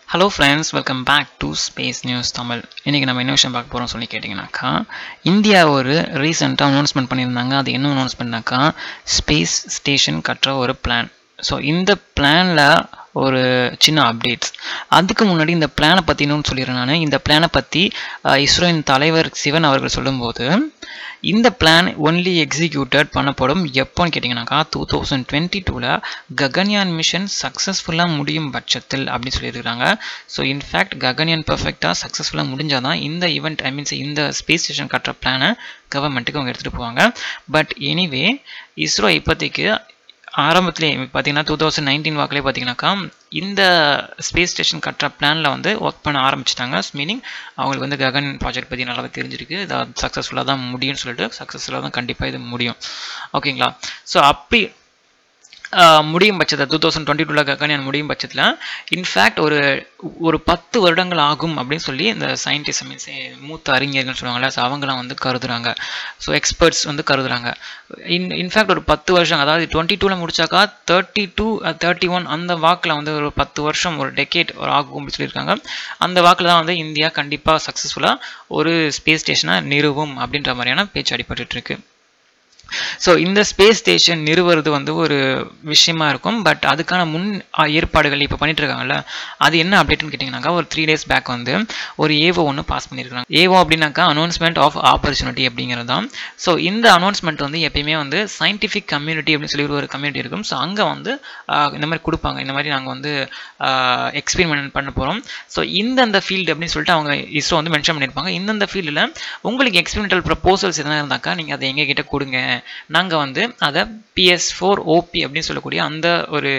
hello friends welcome back to space news Tamil இன்றைக்கி நம்ம என்ன விஷயம் பார்க்க போகிறோம் சொல்லி கேட்டிங்கனாக்கா இந்தியா ஒரு ரீசெண்டாக அனௌன்ஸ்மெண்ட் பண்ணியிருந்தாங்க அது என்ன அனௌன்ஸ்மெண்ட்னாக்கா ஸ்பேஸ் ஸ்டேஷன் கட்டுற ஒரு பிளான் ஸோ இந்த பிளானில் ஒரு சின்ன அப்டேட்ஸ் அதுக்கு முன்னாடி இந்த பிளானை பற்றி இன்னொன்று சொல்லிடுறேன் நான் இந்த பிளானை பற்றி இஸ்ரோயின் தலைவர் சிவன் அவர்கள் சொல்லும்போது இந்த பிளான் ஒன்லி எக்ஸிக்யூட்டட் பண்ணப்படும் எப்போன்னு கேட்டிங்கனாக்கா டூ தௌசண்ட் டுவெண்ட்டி டூவில் ககன்யான் மிஷன் சக்ஸஸ்ஃபுல்லாக முடியும் பட்சத்தில் அப்படின்னு சொல்லியிருக்கிறாங்க ஸோ இன்ஃபேக்ட் ககன்யான் பர்ஃபெக்டாக சக்ஸஸ்ஃபுல்லாக முடிஞ்சால் தான் இந்த ஈவெண்ட் ஐ மீன்ஸ் இந்த ஸ்பேஸ் ஸ்டேஷன் கட்டுற பிளானை கவர்மெண்ட்டுக்கு அவங்க எடுத்துகிட்டு போவாங்க பட் எனிவே இஸ்ரோ இப்போதைக்கு ஆரம்பத்திலே பார்த்தீங்கன்னா டூ தௌசண்ட் நைன்டீன் வாக்கிலே பார்த்தீங்கன்னாக்கா இந்த ஸ்பேஸ் ஸ்டேஷன் கட்டுற பிளானில் வந்து ஒர்க் பண்ண ஆரம்பிச்சிட்டாங்க மீனிங் அவங்களுக்கு வந்து ககன் ப்ராஜெக்ட் பற்றி நல்லாவே தெரிஞ்சிருக்கு இது சக்ஸஸ்ஃபுல்லாக தான் முடியும்னு சொல்லிட்டு சக்ஸஸ்ஃபுல்லாக தான் கண்டிப்பாக இது முடியும் ஓகேங்களா ஸோ அப்படி முடியும் பட்சத்தில் டூ தௌசண்ட் டுவெண்ட்டி டூவில் ககன்யான் முடியும் பட்சத்தில் இன்ஃபேக்ட் ஒரு ஒரு பத்து வருடங்கள் ஆகும் அப்படின்னு சொல்லி இந்த சயின்டிஸ்ட் மீன்ஸ் மூத்த அறிஞர்கள் சொல்லுவாங்கள்ல ஸோ அவங்களாம் வந்து கருதுறாங்க ஸோ எக்ஸ்பர்ட்ஸ் வந்து கருதுறாங்க இன் இன்ஃபேக்ட் ஒரு பத்து வருஷம் அதாவது டுவெண்ட்டி டூவில் முடிச்சாக்கா தேர்ட்டி டூ தேர்ட்டி ஒன் அந்த வாக்கில் வந்து ஒரு பத்து வருஷம் ஒரு டெக்கேட் ஒரு ஆகும் அப்படின்னு சொல்லியிருக்காங்க அந்த வாக்கில் தான் வந்து இந்தியா கண்டிப்பாக சக்ஸஸ்ஃபுல்லாக ஒரு ஸ்பேஸ் ஸ்டேஷனை நிறுவும் அப்படின்ற மாதிரியான பேச்சு அடிபட்டுருக்கு ஸோ இந்த ஸ்பேஸ் ஸ்டேஷன் நிறுவுறது வந்து ஒரு விஷயமா இருக்கும் பட் அதுக்கான முன் ஏற்பாடுகள் இப்போ பண்ணிட்டு இருக்காங்கல்ல அது என்ன அப்டேட்னு கேட்டிங்கனாக்கா ஒரு த்ரீ டேஸ் பேக் வந்து ஒரு ஏவோ ஒன்று பாஸ் பண்ணியிருக்காங்க ஏவோ அப்படின்னாக்கா அனௌன்ஸ்மெண்ட் ஆஃப் ஆப்பர்ச்சுனிட்டி அப்படிங்கிறது தான் ஸோ இந்த அனௌன்ஸ்மெண்ட் வந்து எப்பயுமே வந்து சயின்டிஃபிக் கம்யூனிட்டி அப்படின்னு சொல்லி ஒரு கம்யூனிட்டி இருக்கும் ஸோ அங்கே வந்து இந்த மாதிரி கொடுப்பாங்க இந்த மாதிரி நாங்கள் வந்து எக்ஸ்பெரிமெண்ட் பண்ண போகிறோம் ஸோ இந்தந்த ஃபீல்டு அப்படின்னு சொல்லிட்டு அவங்க இஸ்ரோ வந்து மென்ஷன் பண்ணியிருப்பாங்க இந்தந்த ஃபீல்டில் உங்களுக்கு எக்ஸ்பெரிமெண்டல் ப்ரப்போசல்ஸ் எதனா இருந்தாக்கா நீங்கள் அதை எங்ககிட்ட கொடுங்க நாங்கள் வந்து அதை பிஎஸ் ஃபோர் ஓபி அப்படின்னு சொல்லக்கூடிய அந்த ஒரு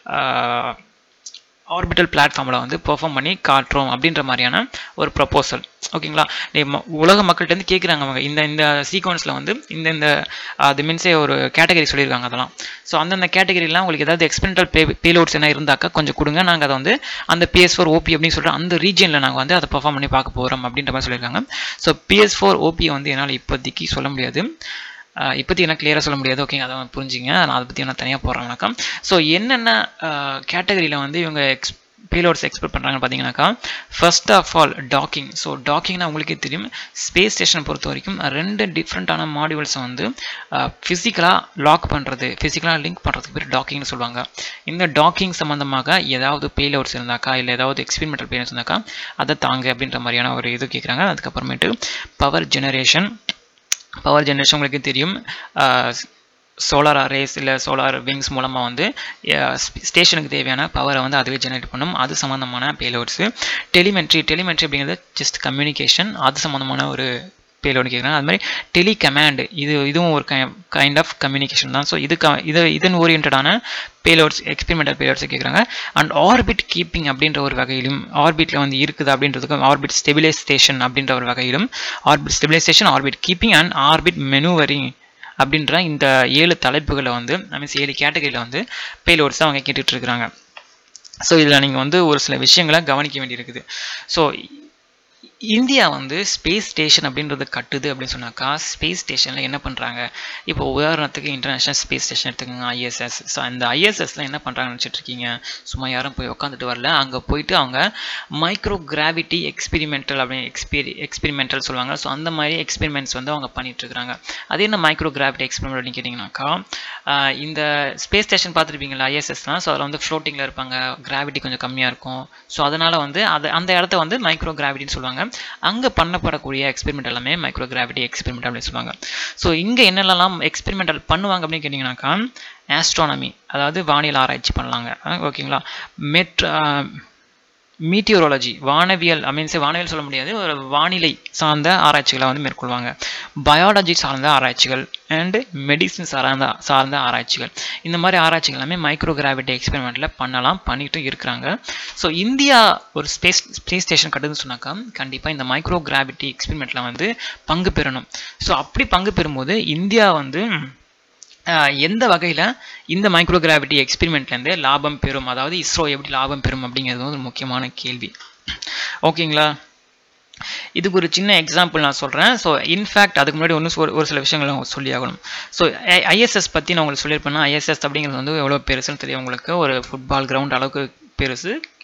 ஆர்பிட்டல் பிளாட்ஃபார்மில் வந்து பெர்ஃபார்ம் பண்ணி காட்டுறோம் அப்படின்ற மாதிரியான ஒரு ப்ரப்போசல் ஓகேங்களா உலக மக்கள்கிட்ட கேட்குறாங்க அவங்க இந்த இந்த சீக்வன்ஸில் வந்து இந்த இந்த அது மீன்ஸே ஒரு கேட்டகரி சொல்லியிருக்காங்க அதெல்லாம் ஸோ அந்தந்த கேட்டகரிலாம் உங்களுக்கு ஏதாவது எக்ஸ்பெரிமெண்டல் பே பேலோட்ஸ் என்ன இருந்தாக்கா கொஞ்சம் கொடுங்க நாங்கள் அதை வந்து அந்த பிஎஸ் ஃபோர் ஓபி அப்படின்னு சொல்லிட்டு அந்த ரீஜனில் நாங்கள் வந்து அதை பெர்ஃபார்ம் பண்ணி பார்க்க போகிறோம் அப்படின்ற மாதிரி சொல்லியிருக்காங்க ஸோ பிஎஸ் ஃபோர் ஓபியை வந்து என்னால் இப்போதைக்கு சொல்ல முடியாது இப்போதைக்கு என்ன கிளியராக சொல்ல முடியாது ஓகேங்க அதை புரிஞ்சுங்க நான் அதை பற்றி நான் தனியாக போடுறேன் வணக்கம் ஸோ என்னென்ன கேட்டகரியில் வந்து இவங்க எக்ஸ் பேலோட்ஸ் எக்ஸ்பெக்ட் பண்ணுறாங்கன்னு பார்த்தீங்கன்னாக்கா first of all talking so டாக்கிங்னா உங்களுக்கே தெரியும் ஸ்பேஸ் ஸ்டேஷனை பொறுத்த வரைக்கும் ரெண்டு டிஃப்ரெண்ட்டான மாடியூல்ஸை வந்து ஃபிசிக்கலாக லாக் பண்ணுறது ஃபிசிக்கலாக லிங்க் பண்ணுறதுக்கு பேர் டாக்கிங்னு சொல்லுவாங்க இந்த டாக்கிங் சம்மந்தமாக ஏதாவது பேலோட்ஸ் இருந்தாக்கா இல்லை ஏதாவது எக்ஸ்பெரிமெண்டல் பேலோட்ஸ் இருந்தாக்கா அதை தாங்க அப்படின்ற மாதிரியான ஒரு இது கேட்குறாங்க அதுக்கப்புறமேட்டு பவர் ஜெனரேஷன் பவர் ஜென்ரேஷன் உங்களுக்கு தெரியும் சோலார் அரேஸ் இல்லை சோலார் விங்ஸ் மூலமாக வந்து ஸ்டேஷனுக்கு தேவையான பவரை வந்து அதுவே ஜெனரேட் பண்ணும் அது சம்மந்தமான பேலோட்ஸு டெலிமெண்ட்ரி டெலிமெண்ட்ரி அப்படிங்கிறது ஜஸ்ட் கம்யூனிகேஷன் அது சம்மந்தமான ஒரு பேலோடு கேட்குறாங்க அது மாதிரி டெலி கமாண்ட் இது இதுவும் ஒரு கைண்ட் ஆஃப் கம்யூனிகேஷன் தான் ஸோ இதுக்கு இது இதன் ஓரியன்டான பேலோட்ஸ் எக்ஸ்பெரிமெண்டல் பேலோட்ஸை கேட்குறாங்க அண்ட் ஆர்பிட் கீப்பிங் அப்படின்ற ஒரு வகையிலும் ஆர்பிட்டில் வந்து இருக்குது அப்படின்றதுக்கும் ஆர்பிட் ஸ்டெபிலைசேஷன் அப்படின்ற ஒரு வகையிலும் orbit stabilization orbit keeping and orbit manoeuvring அப்படின்ற இந்த ஏழு தலைப்புகளை வந்து ஐ மீன்ஸ் ஏழு கேட்டகரியில் வந்து பேலோட்ஸ் அவங்க கேட்டுட்டு இருக்கிறாங்க ஸோ இதில் நீங்கள் வந்து ஒரு சில விஷயங்களை கவனிக்க வேண்டியிருக்குது ஸோ இந்தியா வந்து ஸ்பேஸ் ஸ்டேஷன் அப்படின்றது கட்டுது அப்படின்னு சொன்னாக்கா ஸ்பேஸ் ஸ்டேஷனில் என்ன பண்ணுறாங்க இப்போ உதாரணத்துக்கு இன்டர்நேஷ்னல் ஸ்பேஸ் ஸ்டேஷன் எடுத்துக்கோங்க ஐஎஸ்எஸ் ஸோ அந்த ஐஎஸ்எஸ்ல என்ன பண்ணுறாங்கன்னு நினச்சிட்ருக்கீங்க சும்மா யாரும் போய் உட்காந்துட்டு வரல அங்கே போயிட்டு அவங்க மைக்ரோ கிராவிட்டி எக்ஸ்பெரிமெண்டல் அப்படின்னு எக்ஸ்பெரி எக்ஸ்பெரிமெண்டல் சொல்லுவாங்க ஸோ அந்த மாதிரி எக்ஸ்பெரிமெண்ட்ஸ் வந்து அவங்க பண்ணிட்டு இருக்காங்க அது என்ன மைக்ரோ கிராவிட்டி எக்ஸ்பெரிமெண்ட் அப்படின்னு கேட்டிங்கனாக்கா இந்த ஸ்பேஸ் ஸ்டேஷன் பார்த்துருப்பீங்களா ஐஎஸ்எஸ்லாம் ஸோ அதில் வந்து ஃப்ளோட்டிங்கில் இருப்பாங்க கிராவிட்டி கொஞ்சம் கம்மியாக இருக்கும் ஸோ அதனால் வந்து அது அந்த இடத்த வந்து மைக்ரோ கிராவிட்டின்னு சொல்லுவாங்க அங்கே பண்ணப்படக்கூடிய எக்ஸ்பெரிமெண்ட் எல்லாமே மைக்ரோ கிராவிட்டி எக்ஸ்பெரிமெண்ட் அப்படின்னு சொல்லுவாங்க ஸோ இங்கே என்னென்னலாம் எக்ஸ்பெரிமெண்டல் பண்ணுவாங்க அப்படின்னு கேட்டிங்கனாக்கா ஆஸ்ட்ரானமி அதாவது வானியல் ஆராய்ச்சி பண்ணலாங்க ஓகேங்களா மெட் மீட்டியோராலஜி வானவியல் ஐ மீன்ஸ் வானவியல் சொல்ல முடியாது ஒரு வானிலை சார்ந்த ஆராய்ச்சிகளை வந்து மேற்கொள்வாங்க பயாலஜி சார்ந்த ஆராய்ச்சிகள் அண்டு மெடிசின் சார்ந்த சார்ந்த ஆராய்ச்சிகள் இந்த மாதிரி ஆராய்ச்சிகள் எல்லாமே மைக்ரோ கிராவிட்டி எக்ஸ்பெரிமெண்ட்டில் பண்ணலாம் பண்ணிட்டு இருக்கிறாங்க ஸோ இந்தியா ஒரு ஸ்பேஸ் ஸ்பேஸ் ஸ்டேஷன் கட்டுதுன்னு சொன்னாக்கா கண்டிப்பாக இந்த மைக்ரோ கிராவிட்டி எக்ஸ்பெரிமெண்ட்டில் வந்து பங்கு பெறணும் ஸோ அப்படி பங்கு பெறும்போது இந்தியா வந்து எந்த வகையில் இந்த மைக்ரோ கிராவிட்டி எக்ஸ்பெரிமெண்ட்லேருந்து லாபம் பெறும் அதாவது இஸ்ரோ எப்படி லாபம் பெறும் அப்படிங்கிறது ஒரு முக்கியமான கேள்வி ஓகேங்களா இதுக்கு ஒரு சின்ன எக்ஸாம்பிள் நான் சொல்கிறேன் ஸோ இன்ஃபேக்ட் அதுக்கு முன்னாடி ஒன்று ஒரு சில விஷயங்கள் சொல்லி ஆகணும் ஸோ ஐஎஸ்எஸ் பற்றி நான் உங்களுக்கு சொல்லியிருப்பேன்னா ஐஎஸ்எஸ் அப்படிங்கிறது வந்து எவ்வளோ பெருசுன்னு தெரியும் உங்களுக்கு ஒரு ஃபுட்பால் கிரவுண்ட் அளவுக்கு பெருசு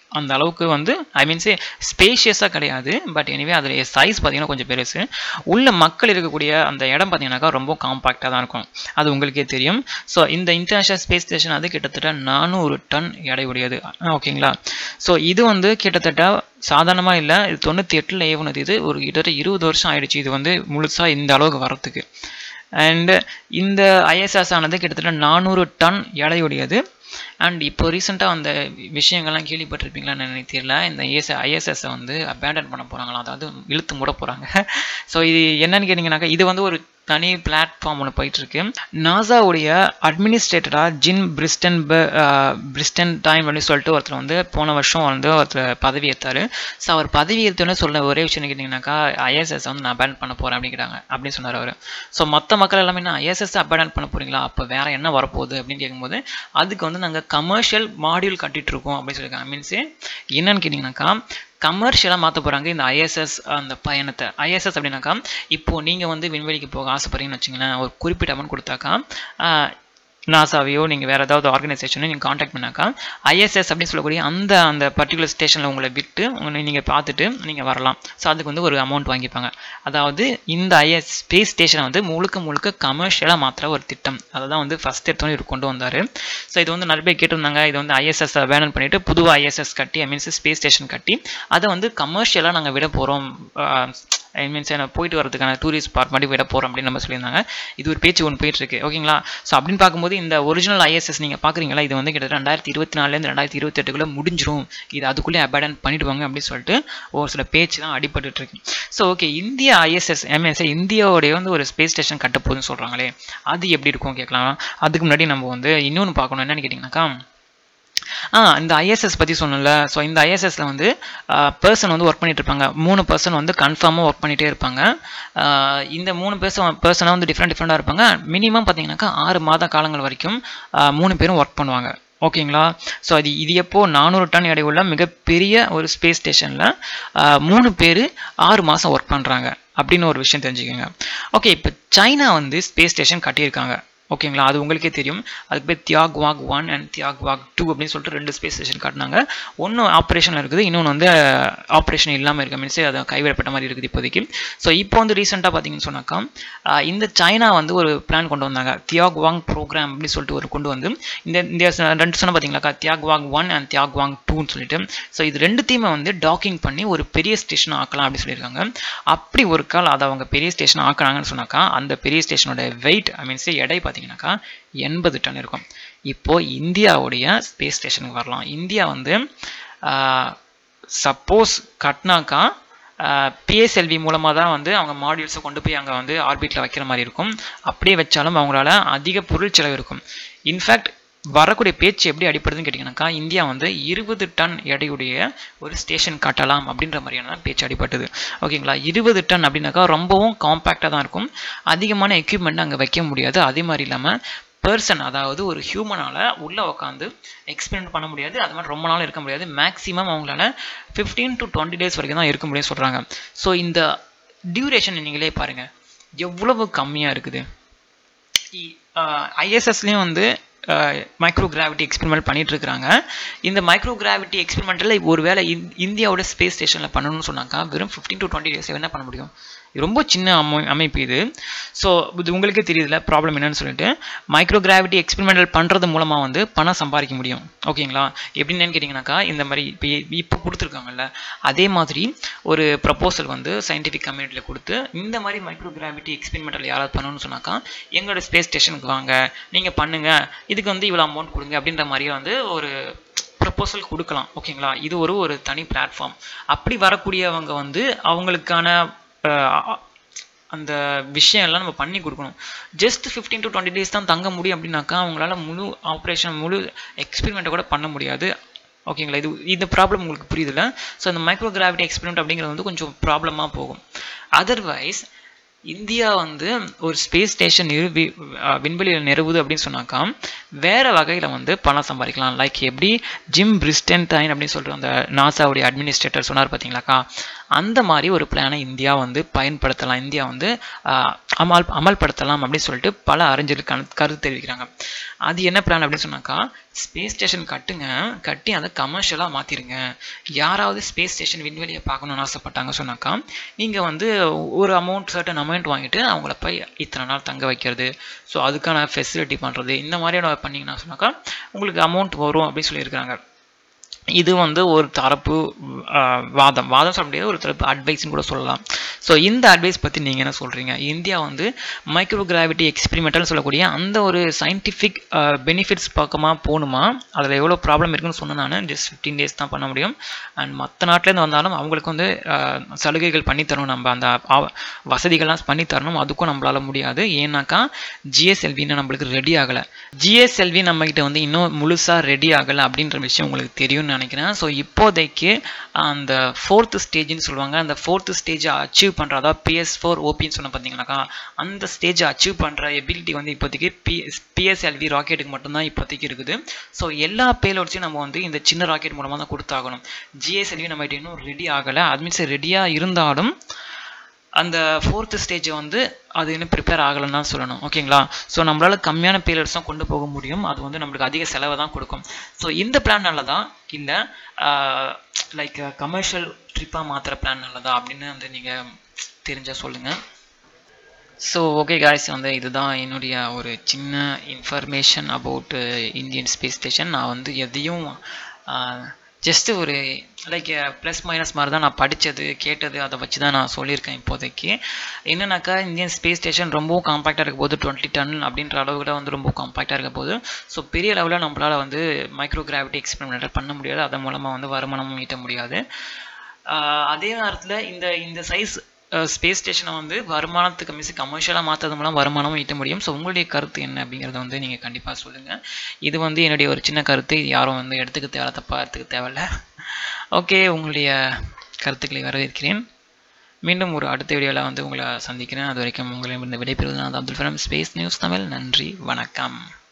அந்த அளவுக்கு வந்து ஐ மீன்ஸ் ஸ்பேஷியஸாக கிடையாது பட் எனிவே அதோடைய சைஸ் பார்த்தீங்கன்னா கொஞ்சம் பெருசு உள்ள மக்கள் இருக்கக்கூடிய அந்த இடம் பார்த்தீங்கன்னாக்கா ரொம்ப காம்பாக்டாக தான் இருக்கும் அது உங்களுக்கே தெரியும் ஸோ இந்த இன்டர்நேஷனல் ஸ்பேஸ் ஸ்டேஷன் அது கிட்டத்தட்ட நானூறு டன் எடை உடையது ஓகேங்களா ஸோ இது வந்து கிட்டத்தட்ட சாதாரணமாக இல்லை இது தொண்ணூற்றி எட்டில் ஏவுனது இது ஒரு கிட்டத்தட்ட இருபது வருஷம் ஆயிடுச்சு இது வந்து முழுசாக இந்த அளவுக்கு வரத்துக்கு அண்டு இந்த ஐஎஸ்எஸ் ஆனது கிட்டத்தட்ட நானூறு டன் எடையுடையது அண்ட் இப்போ ரீசெண்டாக அந்த விஷயங்கள்லாம் கேள்விப்பட்டிருப்பீங்களான்னு எனக்கு தெரியல இந்த ஐஎஸ் ஐஎஸ்எஸ்ஸை வந்து அபேண்டன் பண்ண போகிறாங்களாம் அதாவது இழுத்து மூட போகிறாங்க ஸோ இது என்னன்னு கேட்டிங்கனாக்கா இது வந்து ஒரு தனி பிளாட்ஃபார்ம் ஒன்று போயிட்டுருக்கு நாசாவுடைய அட்மினிஸ்ட்ரேட்டராக ஜின் பிரிஸ்டன் பிரிஸ்டன் டைம் அப்படின்னு சொல்லிட்டு ஒருத்தர் வந்து போன வருஷம் வந்து ஒருத்தர் பதவி ஏற்றார் ஸோ அவர் பதவி ஏற்றோன்னு சொல்ல ஒரே விஷயம் கேட்டிங்கனாக்கா ஐஎஸ்எஸ் வந்து நான் அபேண்ட் பண்ண போகிறேன் அப்படிங்கிறாங்க அப்படின்னு சொன்னார் அவர் ஸோ மற்ற மக்கள் எல்லாமே என்ன ஐஎஸ்எஸ் அபேண்ட் பண்ண போகிறீங்களா அப்போ வேறு என்ன வரப்போகுது அப்படின்னு கேட்கும்போது அதுக்கு வந்து நாங்கள் கமர்ஷியல் மாடியூல் கட்டிட்டு இருக்கோம் அப்படின்னு சொல்லியிருக்காங்க மீன்ஸு என்னன்னு கேட்டிங்கனாக்கா கமர்ஷியலாக மாற்ற போகிறாங்க இந்த ஐஎஸ்எஸ் அந்த பயணத்தை ஐஎஸ்எஸ் அப்படின்னாக்கா இப்போது நீங்கள் வந்து விண்வெளிக்கு போக ஆசைப்படுறீங்கன்னு வச்சிங்களேன் ஒரு குறிப்பிட்ட அமௌண்ட் கொடுத்தாக்கா நாசாவையோ நீங்கள் வேறு ஏதாவது ஆர்கனைசேஷனோ நீங்கள் காண்டாக்ட் பண்ணாக்கா ஐஎஸ்எஸ் அப்படின்னு சொல்லக்கூடிய அந்த அந்த பர்டிகுலர் ஸ்டேஷனில் உங்களை விட்டு உங்களை நீங்கள் பார்த்துட்டு நீங்கள் வரலாம் ஸோ அதுக்கு வந்து ஒரு அமௌண்ட் வாங்கிப்பாங்க அதாவது இந்த ஐஎஸ் ஸ்பேஸ் ஸ்டேஷனை வந்து முழுக்க முழுக்க கமர்ஷியலாக மாத்திர ஒரு திட்டம் அதை தான் வந்து ஃபஸ்ட் எடுத்தோன்னு இவர் கொண்டு வந்தார் ஸோ இது வந்து நிறைய பேர் கேட்டிருந்தாங்க இது வந்து ஐஎஸ்எஸ் வேணும் பண்ணிவிட்டு புதுவாக ஐஎஸ்எஸ் கட்டி ஐ மீன்ஸ் ஸ்பேஸ் ஸ்டேஷன் கட்டி அதை வந்து கமர்ஷியலாக நாங்கள் விட போகிறோம் ஐ மீன்ஸ் நான் போயிட்டு வரதுக்கான டூரிஸ்ட் பார்க் மாதிரி விட போகிறோம் அப்படின்னு நம்ம சொல்லியிருந்தாங்க இது ஒரு பேச்சு ஒன்று போயிட்டு இருக்கு ஓகேங்களா ஸோ அப்படின்னு பார்க்கும்போது இந்த ஒரிஜினல் ஐஎஸ்எஸ் நீங்கள் பார்க்குறீங்களா இது வந்து கிட்டத்தட்ட ரெண்டாயிரத்தி இருபத்தி நாலுலேருந்து ரெண்டாயிரத்தி இருபத்தெட்டுக்குள்ளே முடிஞ்சிரும் இது அதுக்குள்ளே அபேடன் பண்ணிடுவாங்க அப்படின்னு சொல்லிட்டு ஒரு சில பேச்சு தான் அடிபட்டு இருக்கு ஸோ ஓகே இந்திய ஐஎஸ்எஸ் எம்எஸ்ஏ இந்தியாவுடைய வந்து ஒரு ஸ்பேஸ் ஸ்டேஷன் கட்ட போகுதுன்னு சொல்கிறாங்களே அது எப்படி இருக்கும் கேட்கலாம் அதுக்கு முன்னாடி நம்ம வந்து இன்னொன்று பார்க்கணும் என்னன்னு கேட்டிங்கனாக்கா ஆ இந்த ஐஎஸ்எஸ் பற்றி சொன்னல ஸோ இந்த ஐஎஸ்எஸ்ல வந்து பர்சன் வந்து ஒர்க் பண்ணிட்டு இருப்பாங்க மூணு பர்சன் வந்து கன்ஃபார்மாக ஒர்க் பண்ணிகிட்டே இருப்பாங்க இந்த மூணு பர்சன் பர்சனாக வந்து டிஃப்ரெண்ட் டிஃப்ரெண்ட்டாக இருப்பாங்க மினிமம் பார்த்தீங்கன்னாக்கா ஆறு மாத காலங்கள் வரைக்கும் மூணு பேரும் ஒர்க் பண்ணுவாங்க ஓகேங்களா ஸோ அது இது எப்போ நானூறு டன் எடை உள்ள மிகப்பெரிய ஒரு ஸ்பேஸ் ஸ்டேஷனில் மூணு பேர் ஆறு மாதம் ஒர்க் பண்ணுறாங்க அப்படின்னு ஒரு விஷயம் தெரிஞ்சுக்கோங்க ஓகே இப்போ சைனா வந்து ஸ்பேஸ் ஸ்டேஷன் கட்டியிருக்காங்க ஓகேங்களா அது உங்களுக்கே தெரியும் அதுக்கு பேர் தியாக் வாக் ஒன் அண்ட் தியாக் வாக் டூ அப்படின்னு சொல்லிட்டு ரெண்டு ஸ்பேஸ் ஸ்டேஷன் காட்டினாங்க ஒன்று ஆப்ரேஷனில் இருக்குது இன்னொன்று வந்து ஆப்ரேஷன் இல்லாமல் இருக்குது மீன்ஸ் அது கைவிடப்பட்ட மாதிரி இருக்குது இப்போதைக்கு ஸோ இப்போ வந்து ரீசெண்டாக பார்த்தீங்கன்னு சொன்னாக்கா இந்த சைனா வந்து ஒரு பிளான் கொண்டு வந்தாங்க தியாக் வாங் ப்ரோக்ராம் அப்படின்னு சொல்லிட்டு ஒரு கொண்டு வந்து இந்த இந்த ரெண்டு சொன்ன பார்த்தீங்களாக்கா தியாக் வாங் ஒன் அண்ட் தியாக் வாங் டூன்னு சொல்லிட்டு ஸோ இது ரெண்டுத்தையுமே வந்து டாக்கிங் பண்ணி ஒரு பெரிய ஸ்டேஷன் ஆக்கலாம் அப்படின்னு சொல்லியிருக்காங்க அப்படி ஒரு கால் அதை அவங்க பெரிய ஸ்டேஷன் ஆக்குறாங்கன்னு சொன்னாக்கா அந்த பெரிய ஸ்டேஷனோட வெயிட் ஐ மீன்ஸ் எடை பார்த்தீங்கன்னாக்கா எண்பது டன் இருக்கும் இப்போது இந்தியாவுடைய ஸ்பேஸ் ஸ்டேஷனுக்கு வரலாம் இந்தியா வந்து சப்போஸ் கட்னாக்கா பிஎஸ்எல்வி மூலமாக தான் வந்து அவங்க மாடியூல்ஸை கொண்டு போய் அங்கே வந்து ஆர்பிட்டில் வைக்கிற மாதிரி இருக்கும் அப்படியே வச்சாலும் அவங்களால அதிக பொருள் செலவு இருக்கும் இன்ஃபேக்ட் வரக்கூடிய பேச்சு எப்படி அடிப்படுதுன்னு கேட்டிங்கனாக்கா இந்தியா வந்து இருபது டன் எடையுடைய ஒரு ஸ்டேஷன் காட்டலாம் அப்படின்ற மாதிரியான பேச்சு அடிப்பட்டது ஓகேங்களா இருபது டன் அப்படின்னாக்கா ரொம்பவும் காம்பேக்டாக தான் இருக்கும் அதிகமான எக்யூப்மெண்ட் அங்கே வைக்க முடியாது அதே மாதிரி இல்லாமல் பர்சன் அதாவது ஒரு ஹியூமனால் உள்ளே உட்காந்து எக்ஸ்பெரிமெண்ட் பண்ண முடியாது அது மாதிரி ரொம்ப நாள் இருக்க முடியாது மேக்ஸிமம் அவங்களால ஃபிஃப்டீன் டு டுவெண்ட்டி டேஸ் வரைக்கும் தான் இருக்க முடியும்னு சொல்கிறாங்க ஸோ இந்த டியூரேஷன் நீங்களே பாருங்கள் எவ்வளவு கம்மியாக இருக்குது ஐஎஸ்எஸ்லேயும் வந்து மைக்ரோ கிராவிட்டி எக்ஸ்பெரிமெண்ட் பண்ணிட்டு இருக்காங்க இந்த மைக்ரோ கிராவிட்டி எக்ஸ்பெரிமெண்ட்டில் ஒரு வேளை இந்தியாவோட ஸ்பேஸ் ஸ்டேஷனில் பண்ணணும்னு சொன்னாக்கா வெறும் ஃபிஃப்டீன் டு டுவெண்ட்டி டேஸ் என்ன பண்ண முடியும் ரொம்ப சின்ன அமை அமைப்பு இது ஸோ இது உங்களுக்கே தெரியுதுல ப்ராப்ளம் என்னன்னு சொல்லிட்டு மைக்ரோ கிராவிட்டி எக்ஸ்பெரிமெண்டல் பண்ணுறது மூலமாக வந்து பணம் சம்பாதிக்க முடியும் ஓகேங்களா எப்படின்னு கேட்டிங்கனாக்கா இந்த மாதிரி இப்போ இப்போ கொடுத்துருக்காங்கல்ல அதே மாதிரி ஒரு ப்ரப்போசல் வந்து சயின்டிஃபிக் கம்யூனிட்டியில் கொடுத்து இந்த மாதிரி மைக்ரோ கிராவிட்டி எக்ஸ்பெரிமெண்டல் யாராவது பண்ணணும்னு சொன்னாக்கா எங்களோட ஸ்பேஸ் ஸ்டேஷனுக்கு வாங்க நீங்கள் பண்ணுங்கள் இதுக்கு வந்து இவ்வளோ அமௌண்ட் கொடுங்க அப்படின்ற மாதிரியே வந்து ஒரு ப்ரப்போசல் கொடுக்கலாம் ஓகேங்களா இது ஒரு ஒரு தனி பிளாட்ஃபார்ம் அப்படி வரக்கூடியவங்க வந்து அவங்களுக்கான அந்த விஷயம் எல்லாம் நம்ம பண்ணி கொடுக்கணும் just fifteen to twenty days தான் தங்க முடியும் அப்படின்னாக்கா அவங்களால முழு ஆப்ரேஷன் முழு எக்ஸ்பெரிமெண்ட்டை கூட பண்ண முடியாது ஓகேங்களா இது இந்த ப்ராப்ளம் உங்களுக்கு புரியுதுல்ல ஸோ இந்த மைக்ரோ கிராவிட்டி எக்ஸ்பெரிமெண்ட் அப்படிங்கிறது வந்து கொஞ்சம் ப்ராப்ளமாக போகும் அதர்வைஸ் இந்தியா வந்து ஒரு ஸ்பேஸ் ஸ்டேஷன் நிறுவி விண்வெளியில் நிறுவுது அப்படின்னு சொன்னாக்கா வேறு வகையில் வந்து பணம் சம்பாதிக்கலாம் லைக் எப்படி ஜிம் பிரிஸ்டன் டைன் அப்படின்னு சொல்லிட்டு அந்த நாசாவுடைய அட்மினிஸ்ட்ரேட்டர் சொன்னார் பார்த்தீங்களாக்கா அந்த மாதிரி ஒரு பிளானை இந்தியா வந்து பயன்படுத்தலாம் இந்தியா வந்து அமல் அமல்படுத்தலாம் அப்படின்னு சொல்லிட்டு பல அறிஞர்கள் கண் கருத்து தெரிவிக்கிறாங்க அது என்ன பிளான் அப்படின்னு சொன்னாக்கா ஸ்பேஸ் ஸ்டேஷன் கட்டுங்க கட்டி அதை கமர்ஷியலாக மாற்றிருங்க யாராவது ஸ்பேஸ் ஸ்டேஷன் விண்வெளியை பார்க்கணுன்னு ஆசைப்பட்டாங்க சொன்னாக்கா நீங்கள் வந்து ஒரு அமௌண்ட் சர்டன் அமௌண்ட் வாங்கிட்டு அவங்கள போய் இத்தனை நாள் தங்க வைக்கிறது ஸோ அதுக்கான ஃபெசிலிட்டி பண்ணுறது இந்த மாதிரியான பண்ணிங்கன்னா சொன்னாக்கா உங்களுக்கு அமௌண்ட் வரும் அப்படின்னு சொல்லியிருக்காங்க இது வந்து ஒரு தரப்பு ஆஹ், வாதம் வாதம் சொல்ல முடியாது ஒரு தரப்பு அட்வைஸ்னு கூட சொல்லலாம் ஸோ இந்த அட்வைஸ் பற்றி நீங்கள் என்ன சொல்கிறீங்க இந்தியா வந்து மைக்ரோ கிராவிட்டி எக்ஸ்பெரிமெண்டல்னு சொல்லக்கூடிய அந்த ஒரு சயின்டிஃபிக் பெனிஃபிட்ஸ் பக்கமாக போகணுமா அதில் எவ்வளோ ப்ராப்ளம் இருக்குன்னு சொன்னேன் நான் ஜஸ்ட் ஃபிஃப்டீன் டேஸ் தான் பண்ண முடியும் அண்ட் மற்ற நாட்டிலேருந்து வந்தாலும் அவங்களுக்கு வந்து ஆஹ், சலுகைகள் பண்ணி தரணும் நம்ம அந்த ஆ- வசதிகள்லாம் பண்ணி தரணும் அதுக்கும் நம்மளால முடியாது ஏன்னாக்கா ஜிஎஸ்எல்வின்னு நம்மளுக்கு ரெடி ஆகலை ஜிஎஸ்எல்வி நம்மக்கிட்ட வந்து இன்னும் முழுசாக ரெடி ஆகலை அப்படின்ற விஷயம் உங்களுக்கு தெரியும்னு நினைக்கிறேன் ஸோ இப்போதைக்கு அந்த ஃபோர்த்து ஸ்டேஜ்னு சொல்லுவாங்க அந்த ஃபோர்த்து ஸ்டேஜை அச்சீவ் பண்ணுறதா பிஎஸ் ஃபோர் ஓபின்னு சொன்ன பார்த்தீங்கன்னாக்கா அந்த ஸ்டேஜை அச்சீவ் பண்ணுற எபிலிட்டி வந்து இப்போதைக்கு பி பிஎஸ்எல்வி ராக்கெட்டுக்கு மட்டும்தான் இப்போதைக்கு இருக்குது ஸோ எல்லா பேலோட்ஸையும் நம்ம வந்து இந்த சின்ன ராக்கெட் மூலமாக தான் கொடுத்தாகணும் ஜிஎஸ்எல்வி நம்ம இன்னும் ரெடி ஆகலை அது மீன்ஸ் ரெடியாக இருந்தாலும் அந்த ஃபோர்த்து ஸ்டேஜை வந்து அது இன்னும் ப்ரிப்பேர் ஆகலைன்னு தான் சொல்லணும் ஓகேங்களா ஸோ நம்மளால கம்மியான பீரியட்ஸ் தான் கொண்டு போக முடியும் அது வந்து நம்மளுக்கு அதிக செலவை தான் கொடுக்கும் ஸோ இந்த பிளான் நல்லதா இல்லை லைக் கமர்ஷியல் ட்ரிப்பாக மாற்றுற பிளான் நல்லதா அப்படின்னு வந்து நீங்கள் தெரிஞ்சால் சொல்லுங்கள் ஸோ ஓகே காய்ஸ் வந்து இதுதான் என்னுடைய ஒரு சின்ன information about Indian space station நான் வந்து எதையும் ஜஸ்ட்டு ஒரு லைக் ப்ளஸ் மைனஸ் மாதிரி தான் நான் படித்தது கேட்டது அதை வச்சு தான் நான் சொல்லியிருக்கேன் இப்போதைக்கு என்னன்னாக்கா இந்தியன் ஸ்பேஸ் ஸ்டேஷன் ரொம்பவும் காம்பாக்டாக இருக்க போது டுவெண்ட்டி டன் அப்படின்ற அளவுக்கு வந்து ரொம்ப காம்பாக்டாக இருக்க போது ஸோ பெரிய லெவலில் நம்மளால் வந்து மைக்ரோ கிராவிட்டி எக்ஸ்பெரிமெண்ட் பண்ண முடியாது அதன் மூலமாக வந்து வருமானமும் ஈட்ட முடியாது ஆஹ் அதே நேரத்தில் இந்த இந்த சைஸ் ஸ்பேஸ் ஸ்டேஷனை வந்து வருமானத்துக்கு மிஸ் கமர்ஷியலாக மாற்றுறது மூலம் வருமானமும் ஈட்ட முடியும் ஸோ உங்களுடைய கருத்து என்ன அப்படிங்கிறத வந்து நீங்கள் கண்டிப்பாக சொல்லுங்கள் இது வந்து என்னுடைய ஒரு சின்ன கருத்து இது யாரும் வந்து எடுத்துக்க தேவை தப்பாக எடுத்துக்க தேவையில்ல ஓகே உங்களுடைய கருத்துக்களை வரவேற்கிறேன் மீண்டும் ஒரு அடுத்த வீடியோவில் வந்து உங்களை சந்திக்கிறேன் அது வரைக்கும் உங்களை விடைபெறுவது நான் Abdul from space news Tamil நன்றி வணக்கம்